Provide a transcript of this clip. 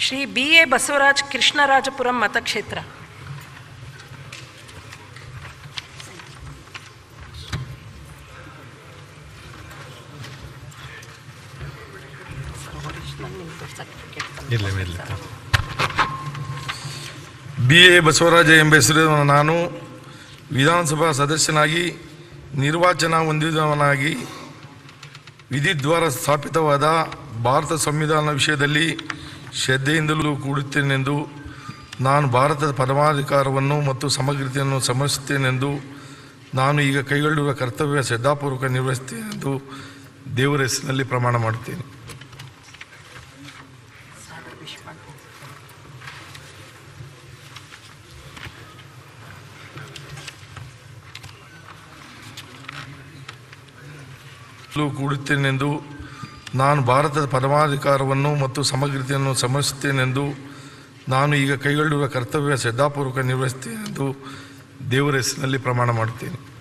Shri B A Basavaraj Krishnarajapuram ಮತಕ್ಷೇತ್ರ ಇರಲಿ ಇರಲಿ ಬಿ ಎ ಬಸವರಾಜ ಎಂಬ ಹೆಸರಿನ ನಾನು ವಿಧಾನಸಭಾ ಸದಸ್ಯನಾಗಿ ನಿರ್ವಾಚನ ಹೊಂದಿದವನಾಗಿ ವಿಧಿದ್ವಾರ ಸ್ಥಾಪಿತವಾದ ಭಾರತ ಸಂವಿಧಾನ ವಿಷಯದಲ್ಲಿ ಶ್ರದ್ಧೆಯಿಂದಲೂ ಕೂಡುತ್ತೇನೆಂದು ನಾನು ಭಾರತದ ಪರಮಾಧಿಕಾರವನ್ನು ಮತ್ತು ಸಮಗ್ರತೆಯನ್ನು ಸಮರಿಸುತ್ತೇನೆಂದು ನಾನು ಈಗ ಕೈಗೊಳ್ಳುವ ಕರ್ತವ್ಯ ಶ್ರದ್ಧಾಪೂರ್ವಕ ನಿರ್ವಹಿಸುತ್ತೇನೆಂದು ದೇವರ ಹೆಸರಿನಲ್ಲಿ ಪ್ರಮಾಣ ಮಾಡುತ್ತೇನೆ ಲು ಕೂಡುತ್ತೇನೆಂದು ನಾನು ಭಾರತದ ಪರಮಾಧಿಕಾರವನ್ನು ಮತ್ತು ಸಮಗ್ರತೆಯನ್ನು ಸಮರಿಸುತ್ತೇನೆಂದು ನಾನು ಈಗ ಕೈಗೊಳ್ಳುವ ಕರ್ತವ್ಯ ಶ್ರದ್ಧಾಪೂರ್ವಕ ನಿರ್ವಹಿಸುತ್ತೇನೆಂದು ದೇವರ ಹೆಸರಿನಲ್ಲಿ ಪ್ರಮಾಣ ಮಾಡುತ್ತೇನೆ